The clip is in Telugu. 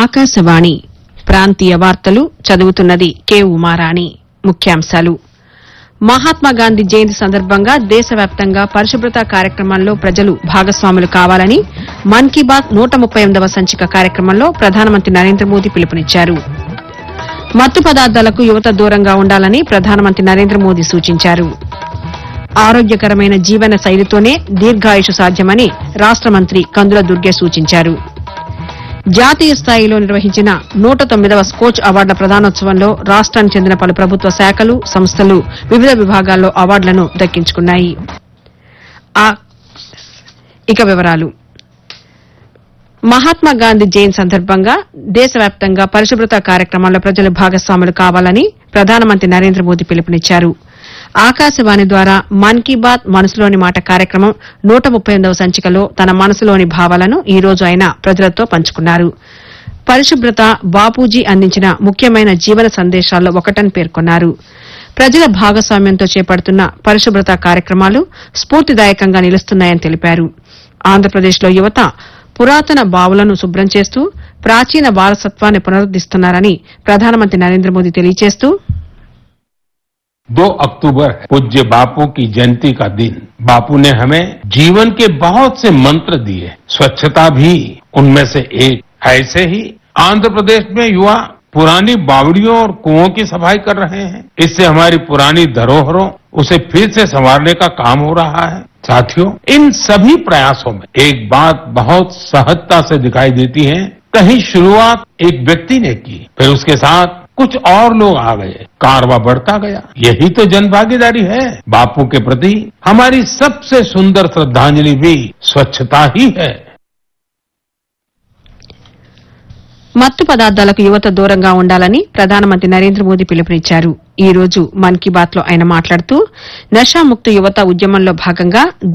ఆకాశవాణి ప్రాంతీయ వార్తలు చదువుతున్నది కె ఉమారాణి ముఖ్యాంశాలు మహాత్మా గాంధీ జయంతి సందర్భంగా దేశవ్యాప్తంగా పరిశుభ్రత కార్యక్రమాల్లో ప్రజలు భాగస్వాములు కావాలని మన్ కీ బాత్ నూట ముప్పై ఎనిమిదవ సంచిక కార్యక్రమంలో ప్రధానమంత్రి నరేంద్ర మోదీ పిలుపునిచ్చారు మత్తు పదార్థాలకు యువత దూరంగా ఉండాలని ప్రధానమంత్రి నరేంద్ర మోదీ సూచించారు ఆరోగ్యకరమైన జీవన శైలితోనే దీర్ఘాయుషు సాధ్యమని రాష్ట మంత్రి కందుల దుర్గే సూచించారు జాతీయ స్థాయిలో నిర్వహించిన నూట తొమ్మిదవ స్కోచ్ అవార్డుల ప్రదానోత్సవంలో రాష్ట్రానికి చెందిన పలు ప్రభుత్వ శాఖలు సంస్థలు వివిధ విభాగాల్లో అవార్డులను దక్కించుకున్నాయి ఆ- ఇక వివరాలు మహాత్మా గాంధీ జయంతి సందర్భంగా దేశవ్యాప్తంగా పరిశుభ్రత కార్యక్రమాల్లో ప్రజలు భాగస్వాములు కావాలని ప్రధానమంత్రి నరేంద్ర మోదీ పిలుపునిచ్చారు ఆకాశవాణి ద్వారా మన్ కీ బాత్ మనసులోని మాట కార్యక్రమం నూట ముప్పై ఎనిమిదవ సంచికలో తన మనసులోని భావాలను ఈ రోజు ఆయన ప్రజలతో పంచుకున్నారు పరిశుభ్రత బాపూజీ అందించిన ముఖ్యమైన జీవన సందేశాల్లో ఒకటని పేర్కొన్నారు ప్రజల భాగస్వామ్యంతో చేపడుతున్న పరిశుభ్రత కార్యక్రమాలు స్ఫూర్తిదాయకంగా నిలుస్తున్నాయని తెలిపారు ఆంధ్రప్రదేశ్లో యువత పురాతన బావులను శుభ్రం చేస్తూ ప్రాచీన వారసత్వాన్ని పునరుద్దరిస్తున్నారని ప్రధానమంత్రి నరేంద్ర మోదీ తెలియజేస్తూ दो अक्टूबर है पूज्य बापू की जयंती का दिन बापू ने हमें जीवन के बहुत से मंत्र दिए स्वच्छता भी उनमें से एक ऐसे ही आंध्र प्रदेश में युवा पुरानी बावड़ियों और कुओं की सफाई कर रहे हैं इससे हमारी पुरानी धरोहरों उसे फिर से संवारने का काम हो रहा है साथियों इन सभी प्रयासों में एक बात बहुत सहजता से दिखाई देती है कहीं शुरुआत एक व्यक्ति ने की फिर उसके साथ कुछ और लोग आ गए कारवा बढ़ता गया यही तो जन भागीदारी है बापू के प्रति हमारी सबसे सुंदर श्रद्धांजलि भी स्वच्छता ही है మత్తు పదార్థాలకు యువత దూరంగా ఉండాలని ప్రధానమంత్రి నరేంద్ర మోదీ పిలుపునిచ్చారు ఈ రోజు మన్ కీ బాత్ లో ఆయన మాట్లాడుతూ నషాముక్త యువత ఉద్యమంలో భాగంగా